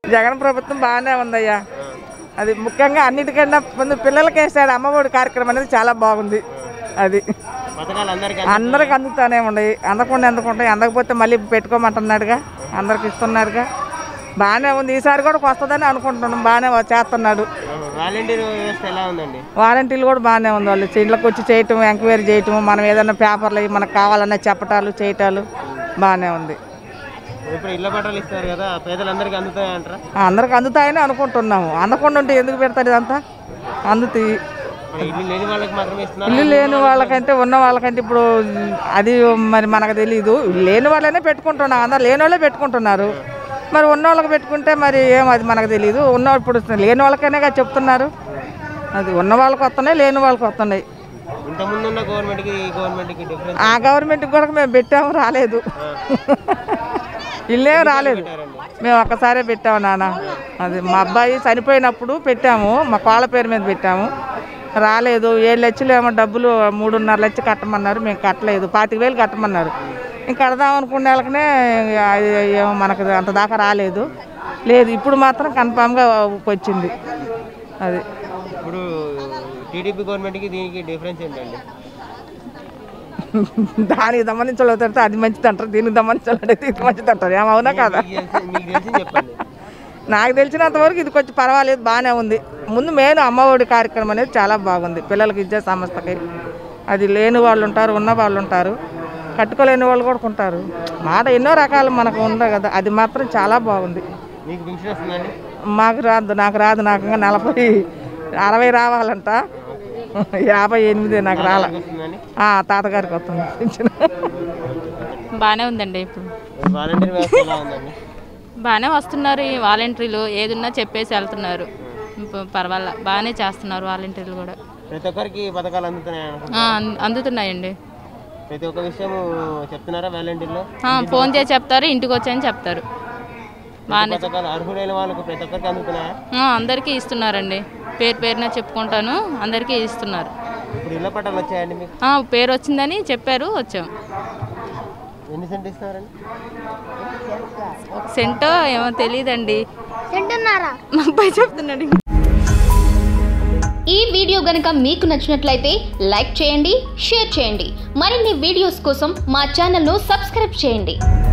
జగన్ ప్రభుత్వం బాగానే ఉందయ్యా అది ముఖ్యంగా అన్నిటికన్నా ముందు పిల్లలకి వేసాడు అమ్మఒడి కార్యక్రమం అనేది చాలా బాగుంది అది పథకాలు అందరికీ అందరికి అందుతానే ఉన్నాయి అందకుండా ఎందుకుంటాయి అందకపోతే మళ్ళీ పెట్టుకోమంటున్నాడుగా అందరికి ఇస్తున్నాడుగా బాగానే ఉంది ఈసారి కూడా వస్తుందని అనుకుంటున్నాం బాగానే చేస్తున్నాడు వాలంటీర్ వ్యవస్థ ఎలా ఉందండి వారంటీలు కూడా బాగానే ఉంది వాళ్ళు ఇళ్ళకి వచ్చి చేయటం ఎంక్వైరీ చేయటం మనం ఏదైనా పేపర్లు అవి మనకు కావాలన్నా చెప్పటాలు చేయటాలు బాగానే ఉంది ఇప్పుడు ఇళ్ళ పట్టాలు ఇస్తారు కదా పేదలందరికీ అందుతాయి అంటారా అందరికి అందుతాయని అనుకుంటున్నాము అందకుండా ఉంటే ఎందుకు పెడతాడు ఇదంతా అందుతాయి మరి ఇల్లు లేని వాళ్ళకి మాత్రమే ఇస్తున్నారు ఇల్లు లేని వాళ్ళకంటే ఉన్న వాళ్ళకంటే ఇప్పుడు అది మరి మనకు తెలియదు లేని వాళ్ళనే పెట్టుకుంటున్నాం అందరు లేని వాళ్ళే పెట్టుకుంటున్నారు మరి ఉన్న వాళ్ళకి పెట్టుకుంటే మరి ఏం అది మనకు తెలియదు ఉన్న ఇప్పుడు లేని వాళ్ళకైనా కదా చెప్తున్నారు అది ఉన్న వాళ్ళకి వస్తున్నాయి లేని వాళ్ళకి వస్తున్నాయి ఇంతకుముందు ఉన్న గవర్నమెంట్కి ఈ గవర్నమెంట్కి డిఫరెన్స్ ఆ గవర్నమెంట్కి కూడా మేము పెట్టాము రాలేదు ఇల్లేం రాలేదు మేము ఒక్కసారే పెట్టాము నాన్న అది మా అబ్బాయి చనిపోయినప్పుడు పెట్టాము మా కోళ్ళ పేరు మీద పెట్టాము రాలేదు ఏడు లక్షలు ఏమో డబ్బులు మూడున్నర లక్షలు కట్టమన్నారు మేము కట్టలేదు పాతిక వేలు కట్టమన్నారు ఇంక కడదాం అనుకునే వాళ్ళకనే అది ఏమో మనకు అంత దాకా రాలేదు లేదు ఇప్పుడు మాత్రం కన్ఫామ్గా వచ్చింది అది ఇప్పుడు టీడీపీ గవర్నమెంట్కి దీనికి డిఫరెన్స్ ఏంటండి దానికి సంబంధించి వాళ్ళు తిడితే అది మంచిది అంటారు దీనికి సంబంధించి వాళ్ళు అడిగితే ఇది మంచిది అంటారు ఏమవునా కదా మీకు తెలిసి- మీకు తెలిసి చెప్పండి నాకు తెలిసినంత వరకు ఇది కొంచెం పర్వాలేదు బాగానే ఉంది ముందు మెయిన్ అమ్మఒడి కార్యక్రమం అనేది చాలా బాగుంది పిల్లలకి ఇచ్చే సంస్థకి అది లేని వాళ్ళు ఉంటారు ఉన్న వాళ్ళు ఉంటారు కట్టుకోలేని వాళ్ళు కూడా ఉంటారు మాట ఎన్నో రకాలు మనకు ఉండవు కదా అది మాత్రం చాలా బాగుంది మీకు పెన్షన్ వస్తుందండి మాకు రాదు నాకు రాదు నాకు ఇంకా నలభై అరవై రావాలంట యాభై ఎనిమిది నాకు రాల వస్తుందండి ఆ, తాతగారికి వస్తుంది పింఛను. బాగానే ఉందండి ఇప్పుడు వాలంటీర్ వ్యవస్థ ఎలా ఉందండి బాగానే వస్తున్నారు ఈ వాలంటీర్లు ఏదున్నా చెప్పేసి వెళ్తున్నారు ఇప్పుడు పర్వాలా బాగానే చేస్తున్నారు వాలంటీర్లు కూడా ప్రతి ఒక్కరికి ఈ పథకాలు అందుతున్నాయి అనుకుంటా ఆ, అన్- అందుతున్నాయండి ప్రతి ఒక్క విషయం చెప్తున్నారా వాలంటీర్లో ఆ, ఫోన్ చేసి చెప్తారు ఇంటికి వచ్చాయని చెప్తారు బాగానే పథకాలు అర్హులైన వాళ్ళకు ప్రతి ఒక్కరికి అందుతున్నాయా ఆ, అందరికీ ఇస్తున్నారండి పేరు పేరున చెప్పుకుంటాను అందరికీ ఇస్తున్నారు ఇప్పుడు ఇళ్ళ పట్టాలు వచ్చాయండి మీకు ఆ, పేరు వచ్చిందని చెప్పారు వచ్చాం ఎన్ని సెంట్ ఇస్తున్నారండి ఒక సెంటో ఏమో తెలియదండి మా అబ్బాయి చెప్తున్నాడు ఈ వీడియో గనుక మీకు నచ్చినట్లయితే లైక్ చేయండి షేర్ చేయండి మరిన్ని వీడియోస్ కోసం మా ఛానల్ను సబ్స్క్రైబ్ చేయండి